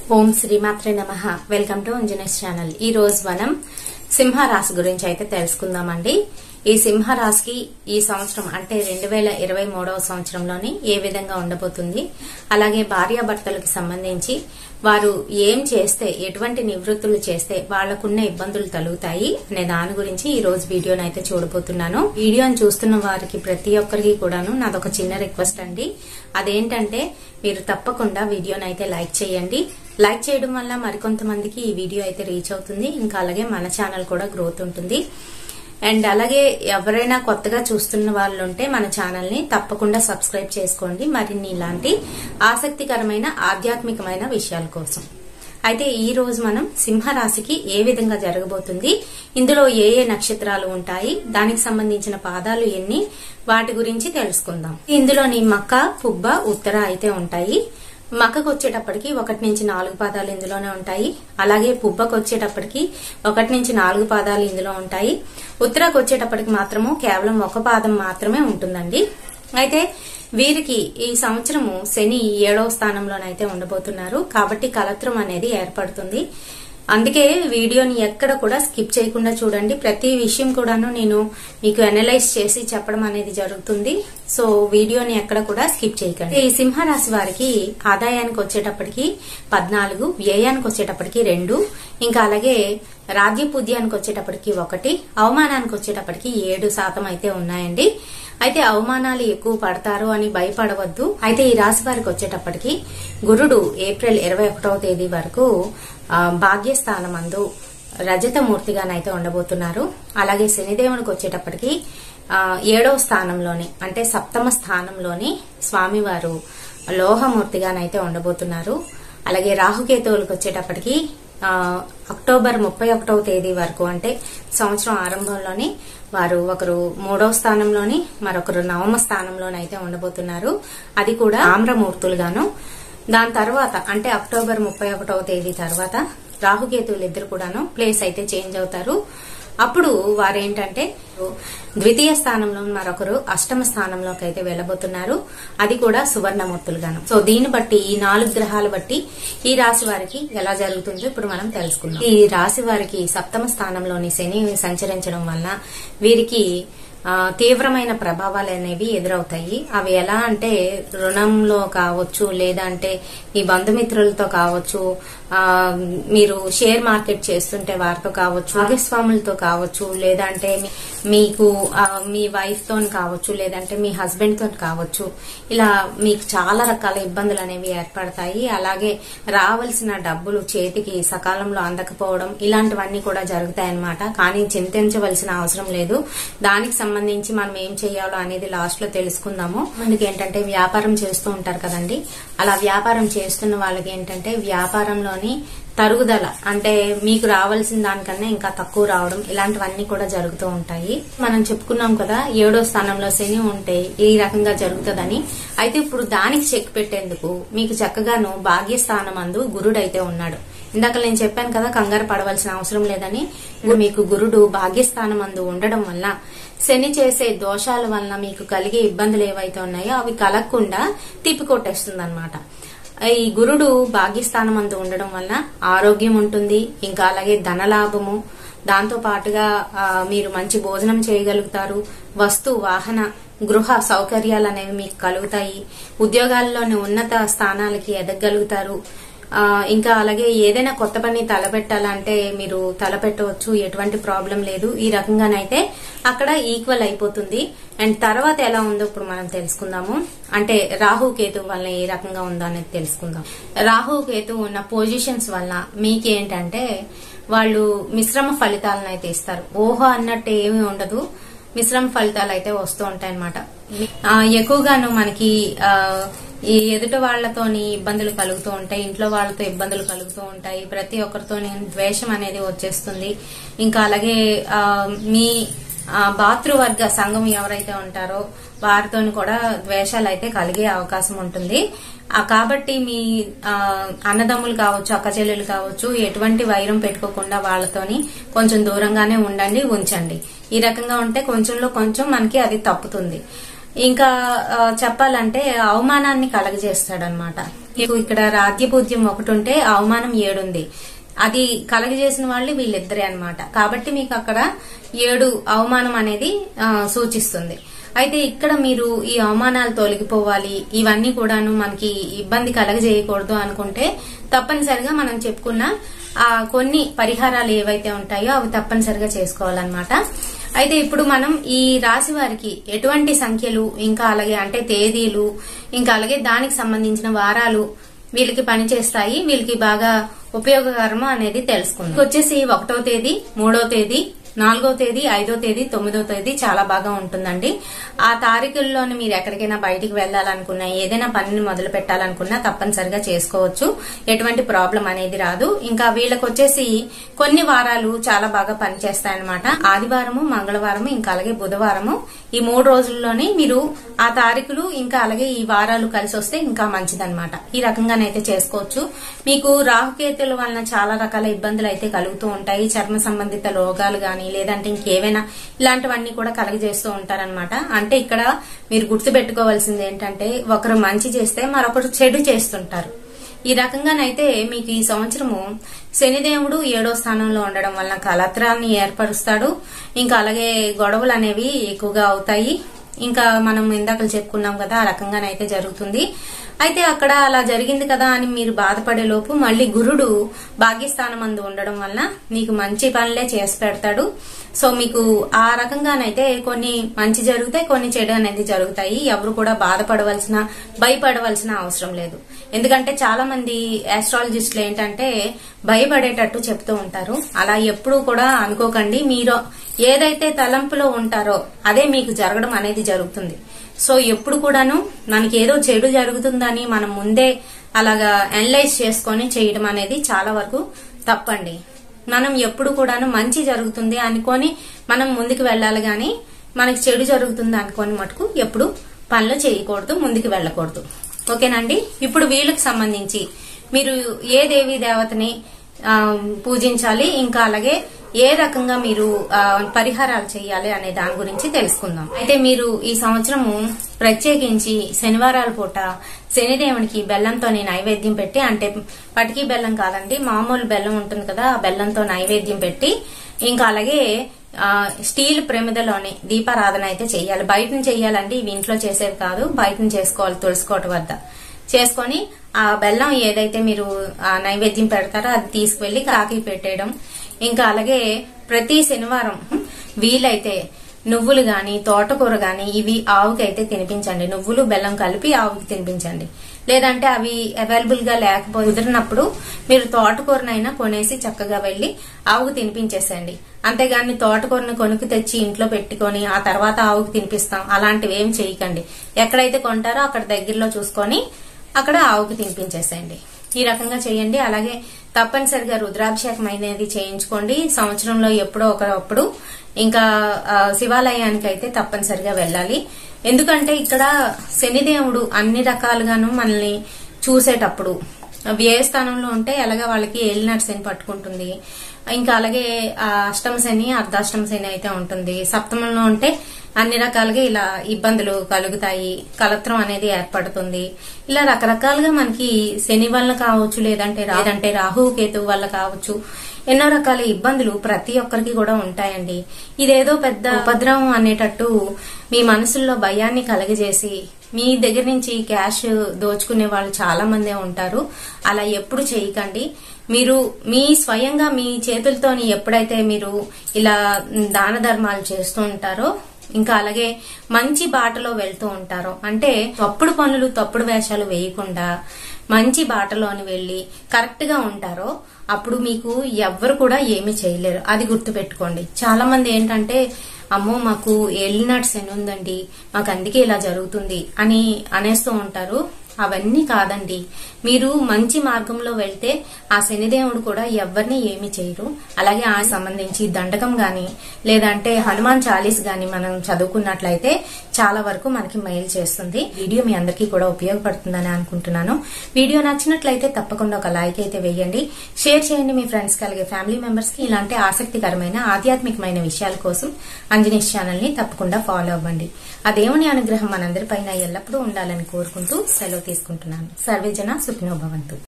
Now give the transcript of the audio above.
ఓం శ్రీమాత్రే నమ welcome to అంజనేష్ channel ఈ రోజు మనం సింహరాశి గురించి అయితే తెలుసుకుందామండి ఈ సింహరాశికి ఈ సంవత్సరం అంటే రెండు వేల ఇరవై మూడవ సంవత్సరంలోని ఏ విధంగా ఉండబోతుంది అలాగే భార్యాభర్తలకు సంబంధించి వారు ఏం చేస్తే ఎటువంటి నివృత్తులు చేస్తే వాళ్లకున్న ఇబ్బందులు తొలుగుతాయి అనే దాని గురించి ఈ రోజు వీడియోని అయితే చూడబోతున్నాను వీడియోని చూస్తున్న వారికి ప్రతి ఒక్కరికి కూడాను నాదొక చిన్న రిక్వెస్ట్ అండి అదేంటంటే మీరు తప్పకుండా వీడియోని అయితే లైక్ చేయండి లైక్ చేయడం వల్ల మరికొంతమందికి ఈ వీడియో అయితే రీచ్ అవుతుంది ఇంకా అలాగే మన ఛానల్ కూడా గ్రోత్ ఉంటుంది అండ్ అలాగే ఎవరైనా కొత్తగా చూస్తున్న వాళ్ళు ఉంటే మన ఛానల్ ని తప్పకుండా సబ్స్క్రైబ్ చేసుకోండి మరిన్ని ఇలాంటి ఆసక్తికరమైన ఆధ్యాత్మికమైన విషయాల కోసం అయితే ఈ రోజు మనం సింహరాశికి ఏ విధంగా జరగబోతుంది ఇందులో ఏ ఏ నక్షత్రాలు ఉంటాయి దానికి సంబంధించిన పాదాలు ఎన్ని వాటి గురించి తెలుసుకుందాం ఇందులోని మక్క పుబ్బ ఉత్తర అయితే ఉంటాయి మక్కకు వచ్చేటప్పటికి ఒకటి నుంచి నాలుగు పాదాలు ఇందులోనే ఉంటాయి అలాగే పుబ్బకు వచ్చేటప్పటికి ఒకటి నుంచి నాలుగు పాదాలు ఇందులో ఉంటాయి ఉత్తరకు వచ్చేటప్పటికి మాత్రము కేవలం ఒక పాదం మాత్రమే ఉంటుందండి అయితే వీరికి ఈ సంవత్సరము శని ఏడవ స్థానంలోనైతే ఉండబోతున్నారు కాబట్టి కలత్రం అనేది ఏర్పడుతుంది అందుకే వీడియోని ఎక్కడ కూడా స్కిప్ చేయకుండా చూడండి ప్రతి విషయం కూడాను నేను మీకు అనలైజ్ చేసి చెప్పడం అనేది జరుగుతుంది సో వీడియోని ఎక్కడ కూడా స్కిప్ చేయకండి ఈ సింహరాశి వారికి ఆదాయానికి వచ్చేటప్పటికి పద్నాలుగు వ్యయానికి వచ్చేటప్పటికి రెండు ఇంకా అలాగే రాజ్యపూజ్యానికి వచ్చేటప్పటికి ఒకటి అవమానానికి వచ్చేటప్పటికి ఏడు శాతం అయితే ఉన్నాయండి అయితే అవమానాలు ఎక్కువ పడతారు అని భయపడవద్దు అయితే ఈ రాశి వారికి వచ్చేటప్పటికి గురుడు ఏప్రిల్ ఇరవై ఒకటవ తేదీ వరకు భాగ్యస్థానం అందు రజతమూర్తిగానైతే ఉండబోతున్నారు అలాగే శనిదేవునికి వచ్చేటప్పటికి ఏడవ స్థానంలోని అంటే సప్తమ స్థానంలోని స్వామివారు లోహమూర్తిగానైతే ఉండబోతున్నారు అలాగే రాహుకేతువులకు వచ్చేటప్పటికి అక్టోబర్ ముప్పై ఒకటవ తేదీ వరకు అంటే సంవత్సరం ఆరంభంలోని వారు ఒకరు మూడవ స్థానంలోని మరొకరు నవమ స్థానంలోనైతే ఉండబోతున్నారు అది కూడా ఆమ్రమూర్తులుగాను దాని తర్వాత అంటే అక్టోబర్ ముప్పై ఒకటవ తేదీ తర్వాత రాహుకేతువులు ఇద్దరు కూడాను ప్లేస్ అయితే చేంజ్ అవుతారు అప్పుడు వారేంటంటే ద్వితీయ స్థానంలో మరొకరు అష్టమ స్థానంలోకి అయితే వెళ్లబోతున్నారు అది కూడా సువర్ణమూర్తులుగాను సో దీన్ని బట్టి ఈ నాలుగు గ్రహాలు బట్టి ఈ రాశి వారికి ఎలా జరుగుతుందో ఇప్పుడు మనం తెలుసుకుందాం ఈ రాశి వారికి సప్తమ స్థానంలోని శని సంచరించడం వల్ల వీరికి తీవ్రమైన ప్రభావాలు అనేవి ఎదురవుతాయి అవి ఎలా అంటే రుణంలో కావచ్చు లేదా అంటే ఈ బంధుమిత్రులతో కావచ్చు మీరు షేర్ మార్కెట్ చేస్తుంటే వారితో కావచ్చు భాగస్వాములతో కావచ్చు లేదంటే మీకు మీ వైఫ్ తో కావచ్చు లేదంటే మీ హస్బెండ్ తో కావచ్చు ఇలా మీకు చాలా రకాల ఇబ్బందులు అనేవి ఏర్పడతాయి అలాగే రావాల్సిన డబ్బులు చేతికి సకాలంలో అందకపోవడం ఇలాంటివన్నీ కూడా జరుగుతాయి అన్నమాట కానీ చింతించవలసిన అవసరం లేదు దానికి సంబంధించి మనం ఏం చేయాలో అనేది లాస్ట్ లో తెలుసుకుందాము మనకి ఏంటంటే వ్యాపారం చేస్తూ ఉంటారు కదండి అలా వ్యాపారం చేస్తున్న వాళ్ళకి ఏంటంటే వ్యాపారంలోని తరుగుదల అంటే మీకు రావాల్సిన దానికన్నా ఇంకా తక్కువ రావడం ఇలాంటివన్నీ కూడా జరుగుతూ ఉంటాయి మనం చెప్పుకున్నాం కదా ఏడో స్థానంలో శని ఉంటే ఈ రకంగా జరుగుతుందని అయితే ఇప్పుడు దానికి చెక్ పెట్టేందుకు మీకు చక్కగాను భాగ్యస్థానం అందు గురుడైతే ఉన్నాడు ఇందాక నేను చెప్పాను కదా కంగారు పడవలసిన అవసరం లేదని మీకు గురుడు భాగ్యస్థానం అందు ఉండడం వల్ల శని చేసే దోషాల వలన మీకు కలిగే ఇబ్బందులు ఏవైతే ఉన్నాయో అవి కలగకుండా తిప్పికొట్టేస్తుంది అనమాట ఈ గురుడు భాగ్యస్థానం అందు ఉండడం వలన ఆరోగ్యం ఉంటుంది ఇంకా అలాగే ధనలాభము దాంతో పాటుగా మీరు మంచి భోజనం చేయగలుగుతారు వస్తు వాహన గృహ సౌకర్యాలు అనేవి మీకు కలుగుతాయి ఉద్యోగాల్లోని ఉన్నత స్థానాలకి ఎదగలుగుతారు ఇంకా అలాగే ఏదైనా కొత్త పని తలపెట్టాలంటే మీరు తలపెట్టవచ్చు ఎటువంటి ప్రాబ్లం లేదు ఈ రకంగానైతే అక్కడ ఈక్వల్ అయిపోతుంది అండ్ తర్వాత ఎలా ఉందో ఇప్పుడు మనం తెలుసుకుందాము అంటే రాహు కేతు వల్ల ఏ రకంగా ఉందో అనేది తెలుసుకుందాం రాహు కేతు ఉన్న పొజిషన్స్ వల్ల మీకేంటంటే వాళ్ళు మిశ్రమ ఫలితాలను అయితే ఇస్తారు ఓహో అన్నట్టు ఏమీ ఉండదు మిశ్రమ ఫలితాలు అయితే వస్తూ ఉంటాయి అనమాట ఎక్కువగాను మనకి ఈ ఎదుట వాళ్లతోని ఇబ్బందులు కలుగుతూ ఉంటాయి ఇంట్లో వాళ్ళతో ఇబ్బందులు కలుగుతూ ఉంటాయి ప్రతి ఒక్కరితోని ద్వేషం అనేది వచ్చేస్తుంది ఇంకా అలాగే మీ భాతృవర్గ సంఘం ఎవరైతే ఉంటారో వారితో కూడా ద్వేషాలు అయితే కలిగే అవకాశం ఉంటుంది కాబట్టి మీ అన్నదమ్ములు కావచ్చు అక్క చెల్లెలు కావచ్చు ఎటువంటి వైరం పెట్టుకోకుండా వాళ్ళతోని కొంచెం దూరంగానే ఉండండి ఉంచండి ఈ రకంగా ఉంటే కొంచెంలో కొంచెం మనకి అది తప్పుతుంది ఇంకా ఆ, చెప్పాలంటే అవమానాన్ని కలగజేస్తాడనమాట మీకు ఇక్కడ రాజ్యపూజ్యం ఒకటి ఉంటే అవమానం ఏడుంది అది కలగజేసిన వాళ్ళు వీళ్ళిద్దరే అన్నమాట కాబట్టి మీకు అక్కడ ఏడు అవమానం అనేది ఆ, సూచిస్తుంది అయితే ఇక్కడ మీరు ఈ అవమానాలు తొలగిపోవాలి ఇవన్నీ కూడాను మనకి ఇబ్బంది కలగజేయకూడదు అనుకుంటే తప్పనిసరిగా మనం చెప్పుకున్న ఆ కొన్ని పరిహారాలు ఏవైతే ఉంటాయో అవి తప్పనిసరిగా చేసుకోవాలన్నమాట అయితే ఇప్పుడు మనం ఈ రాశి వారికి ఎటువంటి సంఖ్యలు ఇంకా అలాగే అంటే తేదీలు ఇంకా అలాగే దానికి సంబంధించిన వారాలు వీళ్ళకి పనిచేస్తాయి వీళ్ళకి బాగా ఉపయోగకరము అనేది తెలుసుకుందాం ఇది వచ్చేసి ఒకటో తేదీ మూడో తేదీ నాలుగో తేదీ ఐదో తేదీ తొమ్మిదో తేదీ చాలా బాగా ఉంటుందండి ఆ తారీఖుల్లోని మీరు ఎక్కడికైనా బయటికి వెళ్ళాలనుకున్నా ఏదైనా పనిని మొదలు పెట్టాలనుకున్నా తప్పనిసరిగా చేసుకోవచ్చు ఎటువంటి ప్రాబ్లం అనేది రాదు ఇంకా వీళ్ళకి వచ్చేసి కొన్ని వారాలు చాలా బాగా పనిచేస్తాయన్నమాట ఆదివారము మంగళవారము ఇంకా అలాగే బుధవారము ఈ మూడు రోజుల్లోనే మీరు ఆ తారీఖులు ఇంకా అలాగే ఈ వారాలు కలిసి వస్తే ఇంకా మంచిదన్నమాట ఈ రకంగానైతే చేసుకోవచ్చు మీకు రాహుకేతుల వలన చాలా రకాల ఇబ్బందులు అయితే కలుగుతూ ఉంటాయి చర్మ సంబంధిత రోగాలు గాని లేదంటే ఇంకేవైనా ఇలాంటివన్నీ కూడా కలగజేస్తూ ఉంటారనమాట అంటే ఇక్కడ మీరు గుర్తుపెట్టుకోవాల్సింది ఏంటంటే ఒకరు మంచి చేస్తే మరొకరు చెడు చేస్తుంటారు ఈ రకంగానైతే మీకు ఈ సంవత్సరము శనిదేవుడు ఏడో స్థానంలో ఉండడం వలన కలత్రాన్ని ఏర్పరుస్తాడు ఇంకా అలాగే గొడవలు అనేవి ఎక్కువగా అవుతాయి ఇంకా మనం ఇందాక చెప్పుకున్నాం కదా ఆ రకంగానైతే జరుగుతుంది అయితే అక్కడ అలా జరిగింది కదా అని మీరు బాధపడే లోపు మళ్ళీ గురుడు భాగ్యస్థానం అందు ఉండడం వలన మీకు మంచి పనులే చేసి పెడతాడు సో మీకు ఆ రకంగానైతే కొన్ని మంచి జరుగుతాయి కొన్ని చెడు అనేది జరుగుతాయి ఎవరు కూడా బాధపడవలసిన భయపడవలసిన అవసరం లేదు ఎందుకంటే చాలా మంది ఆస్ట్రాలజిస్టులు ఏంటంటే భయపడేటట్టు చెప్తూ ఉంటారు అలా ఎప్పుడూ కూడా అనుకోకండి మీరు ఏదైతే తలంపులో ఉంటారో అదే మీకు జరగడం అనేది జరుగుతుంది సో ఎప్పుడు కూడాను మనకి ఏదో చెడు జరుగుతుందని మనం ముందే అలాగా అనలైజ్ చేసుకొని చేయడం అనేది చాలా వరకు తప్పండి మనం ఎప్పుడు కూడాను మంచి జరుగుతుంది అనుకొని మనం ముందుకు వెళ్ళాలి గాని మనకి చెడు జరుగుతుంది అనుకొని మటుకు ఎప్పుడు పనులు చేయకూడదు ముందుకు వెళ్ళకూడదు ఓకేనండి ఇప్పుడు వీళ్ళకి సంబంధించి మీరు ఏ దేవి దేవతని ఆ, పూజించాలి ఇంకా అలాగే ఏ రకంగా మీరు ఆ, పరిహారాలు చేయాలి అనే దాని గురించి తెలుసుకుందాం అయితే మీరు ఈ సంవత్సరము ప్రత్యేకించి శనివారాల పూట శనిదేవునికి బెల్లంతోనే నైవేద్యం పెట్టి అంటే పటికి బెల్లం కాదండి మామూలు బెల్లం ఉంటుంది కదా ఆ బెల్లంతో నైవేద్యం పెట్టి ఇంకా అలాగే ఆ, స్టీల్ ప్రమిదలోని దీపారాధన అయితే చేయాలి బయట నుంచి చేయాలండి ఇవి ఇంట్లో చేసేవి కాదు బయట నుంచి చేసుకోవాలి తులసికోట వద్ద చేసుకొని ఆ బెల్లం ఏదైతే మీరు ఆ నైవేద్యం పెడతారో అది తీసుకువెళ్లి కాకి పెట్టేయడం ఇంకా అలాగే ప్రతి శనివారం వీలైతే నువ్వులు గాని తోటకూర గాని ఇవి ఆవుకి అయితే తినిపించండి నువ్వులు బెల్లం కలిపి ఆవుకి తినిపించండి లేదంటే అవి అవైలబుల్ గా లేకపోతే కుదిరినప్పుడు మీరు తోటకూరనైనా కొనేసి చక్కగా వెళ్లి ఆవుకు తినిపించేసేయండి అంతేగాని తోటకూరని కొనుక్కు తెచ్చి ఇంట్లో పెట్టుకొని ఆ తర్వాత ఆవుకు తినిపిస్తాం అలాంటివి ఏం చేయకండి ఎక్కడైతే కొంటారో అక్కడ దగ్గరలో చూసుకొని అక్కడ ఆవుకి తినిపించేసేయండి ఈ రకంగా చేయండి అలాగే తప్పనిసరిగా రుద్రాభిషేకం అనేది చేయించుకోండి సంవత్సరంలో ఎప్పుడో ఒకప్పుడు ఇంకా ఆ, శివాలయానికి అయితే తప్పనిసరిగా వెళ్ళాలి ఎందుకంటే ఇక్కడ శనిదేవుడు అన్ని రకాలుగాను మనల్ని చూసేటప్పుడు వ్యయ స్థానంలో ఉంటే ఎలాగ వాళ్ళకి ఏలినాటి శని పట్టుకుంటుంది ఇంకా అలాగే ఆ, అష్టమ శని అర్ధాష్టమ శని అయితే ఉంటుంది సప్తమంలో ఉంటే అన్ని రకాలుగా ఇలా ఇబ్బందులు కలుగుతాయి కలత్రం అనేది ఏర్పడుతుంది ఇలా రకరకాలుగా మనకి శని వల్ల కావచ్చు లేదంటే రా- లేదంటే రాహు కేతు వల్ల కావచ్చు ఎన్నో రకాల ఇబ్బందులు ప్రతి ఒక్కరికి కూడా ఉంటాయండి ఇదేదో పెద్ద ఉపద్రవం అనేటట్టు మీ మనసుల్లో భయాన్ని కలగజేసి మీ దగ్గర నుంచి క్యాష్ దోచుకునే వాళ్ళు చాలా మందే ఉంటారు అలా ఎప్పుడు చేయకండి మీరు మీ స్వయంగా మీ చేతులతోని ఎప్పుడైతే మీరు ఇలా దాన ధర్మాలు చేస్తూ ఉంటారో ఇంకా అలాగే మంచి బాటలో వెళ్తూ ఉంటారో అంటే తప్పుడు పనులు తప్పుడు వేషాలు వేయకుండా మంచి బాటలోని వెళ్లి కరెక్ట్ గా ఉంటారో అప్పుడు మీకు ఎవ్వరు కూడా ఏమీ చేయలేరు అది గుర్తుపెట్టుకోండి చాలా మంది ఏంటంటే అమ్మో మాకు ఏలినాటి శని ఉందండి మాకు అందుకే ఇలా జరుగుతుంది అని అనేస్తూ ఉంటారు అవన్నీ కాదండి మీరు మంచి మార్గంలో వెళ్తే ఆ శనిదేవుడు కూడా ఎవరిని ఏమి చేయరు అలాగే ఆ సంబంధించి దండకం గాని లేదంటే హనుమాన్ చాలీస్ గాని మనం చదువుకున్నట్లయితే చాలా వరకు మనకి మెయిల్ చేస్తుంది వీడియో మీ అందరికీ కూడా ఉపయోగపడుతుందని అనుకుంటున్నాను వీడియో నచ్చినట్లయితే తప్పకుండా ఒక లైక్ అయితే వేయండి షేర్ చేయండి మీ ఫ్రెండ్స్ కి అలాగే ఫ్యామిలీ మెంబర్స్ కి ఇలాంటి ఆసక్తికరమైన ఆధ్యాత్మికమైన విషయాల కోసం అంజనీష్ ఛానల్ ని తప్పకుండా ఫాలో అవ్వండి ఆ దేవుని అనుగ్రహం మనందరిపైన ఎల్లప్పుడూ ఉండాలని కోరుకుంటూ సెలవు తీసుకుంటున్నాను సర్వేజన సుఖినో భవంతు